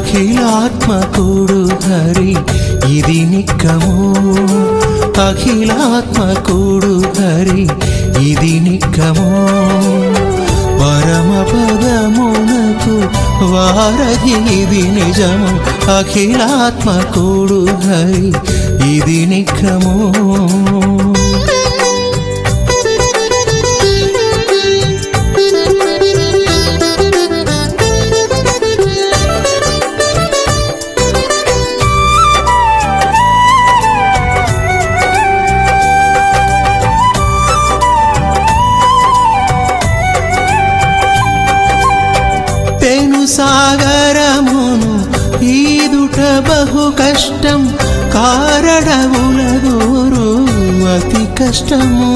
అఖిలాత్మకుడు హరి ఇది నిక్కము అఖిలాత్మకుడు హరి ఇది నిక్కము పరమ పదమునకు వారధి ఇది నిజము అఖిలాత్మకుడు హరి ఇది నిక్కము పెను సాగరమును ఈదుట బహు కష్టం కారడముల దూరు అతి కష్టము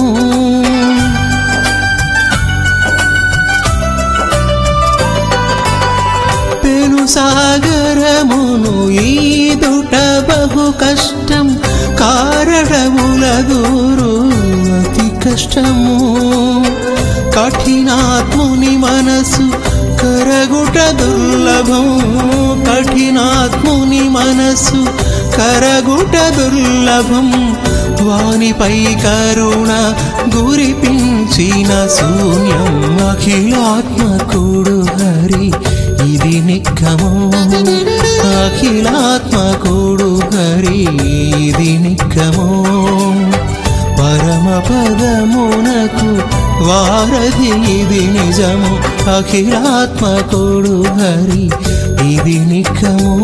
పెను సాగరమును ఈదుట బహు కష్టం కారడముల దూరు అతి కష్టము కఠినాత్ముని మనసు కరగుట దుర్లభం కఠినాత్ముని మనసు కరగుట దుర్లభం వానిపై కరుణ గురిపించిన శూన్యం అఖిలాత్మకుడు హరి ఇది నిక్కము అఖిలాత్మకుడు హరి ఇది నిక్కము పరమ పదమునకు వారధి ఇది నిజము అఖిలాత్మకుడు హరి ఇది నిఖము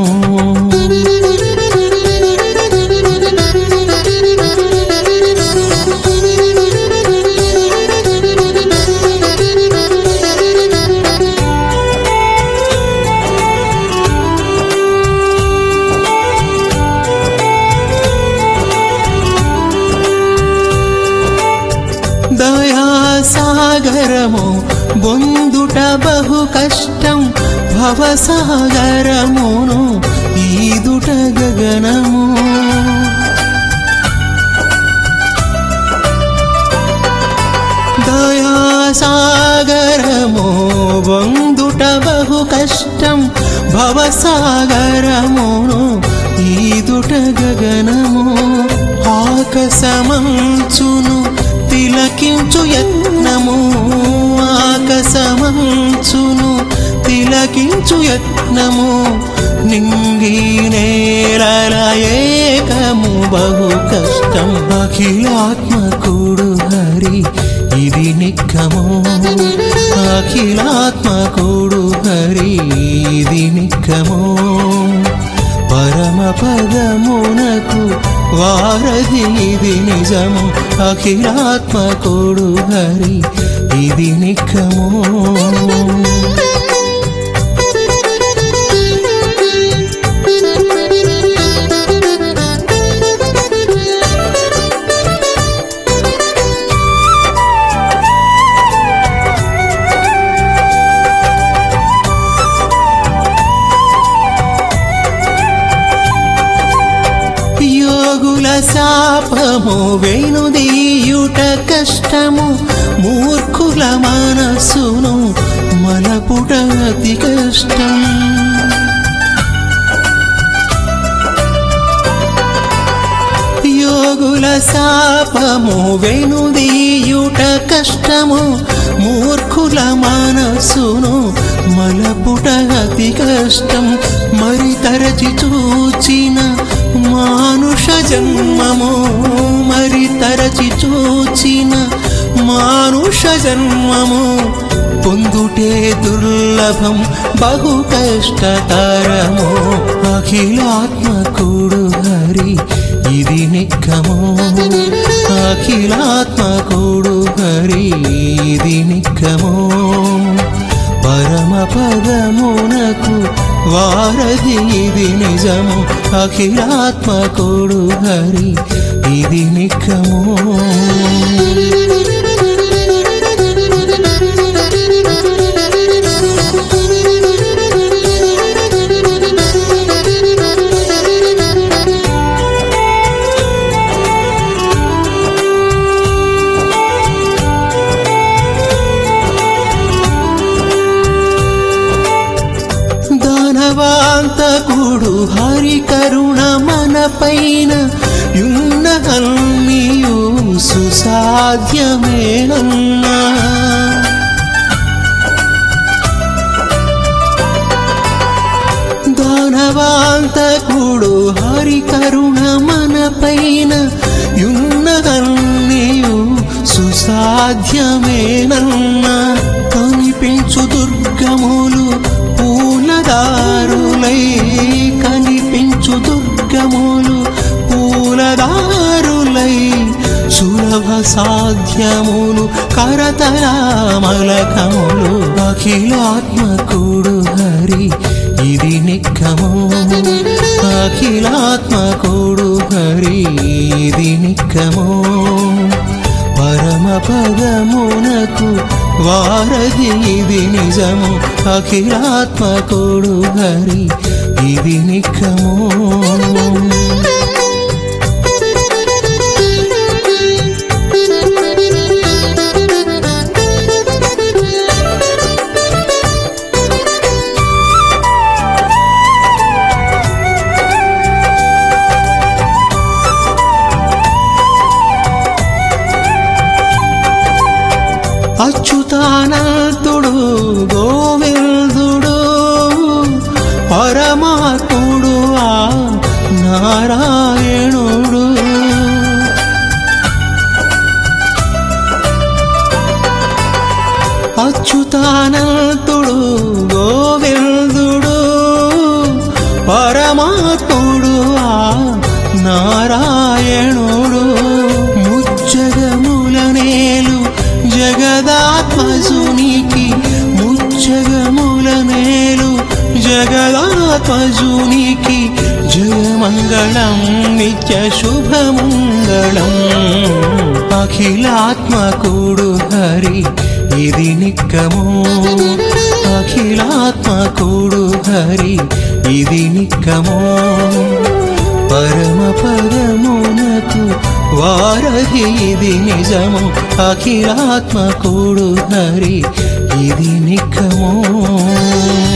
దయాసాగరము బొందుట బహు కష్టం భవసాగరమును ఈదుట గగనము దయాసాగరము బొందుట బహు కష్టం భవసాగరమును ఈదుట గగనము ఆకసమంచును తిలకించు యత్నము ఆకసమంచును తిలకించు యత్నము నింగి నేలల ఏకము బహు కష్టం అఖిలాత్మకుడు హరి ఇది నిక్కము అఖిలాత్మకుడు హరి ఇది నిక్కము పరమ పదమునకు వారధి ఇది నిజము అఖిలాత్మకుడు హరి ఇది నిఖము యోగుల శాపము వేణుదీయుట కష్టము మూర్ఖుల మనస్సును మలపుట అతి కష్టం యోగుల శాపము వెనుదీయుట కష్టము మూర్ఖుల మనస్సును మలపుట అతి కష్టం మరి తరచి చూచిన మానుష జన్మము మరి తరచి చూచిన మానుష జన్మము పొందుటే దుర్లభం బహు కష్టతరము అఖిలాత్మకుడు హరి ఇది నిక్కము అఖిలాత్మకుడు హరి ఇది నిక్కము పరమ పదమునకు వారధి ఇది నిజము అఖిలాత్మకుడు హరి ఇది నిక్కము కూడు హరి కరుణ మన పైన యున్న అన్నియు సుసాధ్యమేనన్నా దానవాంతకుడు హరి కరుణ మన పైన యున్నదన్నీయు సుసాధ్యమేనన్నా కనిపించు దుర్గములు పూలదారులై కనిపించు దుర్గములు పూలదారులై సులభ సాధ్యములు కరతరామలకములు అఖిలాత్మకుడు హరి ఇది నిక్కము అఖిలాత్మకుడు హరి ఇది నిక్కము పరమ పదమునకు వారధి ఇది నిజము అఖిలాత్మకుడు హరి ఇది నిక్కము అచ్యుతానంతుడు గోవిందుడు పరమాత్ముడు ఆ నారాయణుడు అచ్యుతానంతుడు గోవిందుడు పరమాత్ముడు ఆ నారాయణుడు ముచ్చగముల నేలు జగదాత్మజునికి ముచ్చగముల నేలు జగదాత్మజునికి జయమంగళం నిత్య శుభమంగళం అఖిలాత్మకుడు హరి ఇది నిక్కము అఖిలాత్మకుడు హరి ఇది నిక్కము పరమ పదమునకు వారధి ఇది నిజము అఖిలాత్మకుడు హరి ఇది నిఖము